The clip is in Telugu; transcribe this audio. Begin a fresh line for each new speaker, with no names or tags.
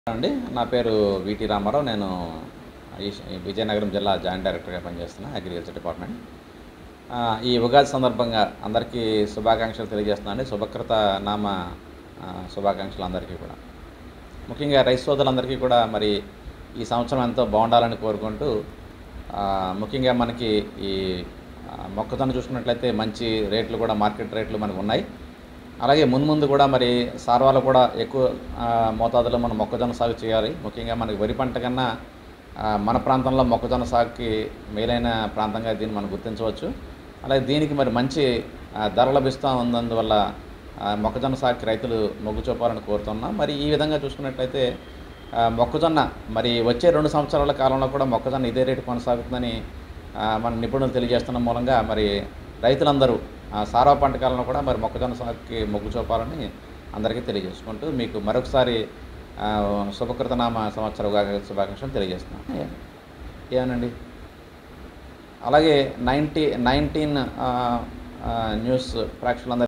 అండి నా పేరు విటి రామారావు నేను ఈ- ఈ విజయనగరం జిల్లా జాయింట్ డైరెక్టర్గా పనిచేస్తున్నా అగ్రికల్చర్ డిపార్ట్మెంట్ ఆ, ఈ ఉగాది సందర్భంగా అందరికీ శుభాకాంక్షలు తెలియజేస్తున్నాను శుభకృత నామ ఆ, శుభాకాంక్షలు అందరికీ కూడా ముఖ్యంగా రైతు సోదరులందరికీ కూడా మరి ఈ సంవత్సరం ఎంతో బాగుండాలని కోరుకుంటూ ఆ, ముఖ్యంగా మనకి ఈ ఆ, మొక్కజొన్న చూసుకున్నట్లయితే మంచి రేట్లు కూడా మార్కెట్ రేట్లు మనకు ఉన్నాయి అలాగే ముందు ముందు కూడా మరి సార్వాలు కూడా ఎక్కువ ఆ, మోతాదులో మనం మొక్కజొన్న సాగు చేయాలి ముఖ్యంగా మనకి వరి పంట కన్నా ఆ, మన ప్రాంతంలో మొక్కజొన్న సాగుకి మేలైన ప్రాంతంగా దీన్ని మనం గుర్తించవచ్చు అలాగే దీనికి మరి మంచి ఆ, ధర లభిస్తూ ఉన్నందువల్ల ఆ, మొక్కజొన్న సాగుకి రైతులు మొగ్గు చూపాలని కోరుతున్నాం మరి ఈ విధంగా చూసుకున్నట్లయితే ఆ, మొక్కజొన్న మరి వచ్చే రెండు సంవత్సరాల కాలంలో కూడా మొక్కజొన్న ఇదే రేటు కొనసాగుతుందని ఆ, మన నిపుణులు తెలియజేస్తున్న మూలంగా మరి రైతులందరూ ఆ, సారవ పంట కాలంలో కూడా మరి మొక్కజొన్న సాగుకి మొగ్గు చూపాలని అందరికీ తెలియజేసుకుంటూ మీకు మరొకసారి ఆ, శుభకృతనామ సంవత్సర ఉగాది శుభాకాంక్షలు తెలియజేస్తున్నాను ఏ- ఏమనండి అలాగే నైంటీ నైన్టీన్ న్యూస్ ప్రేక్షకులందరికీ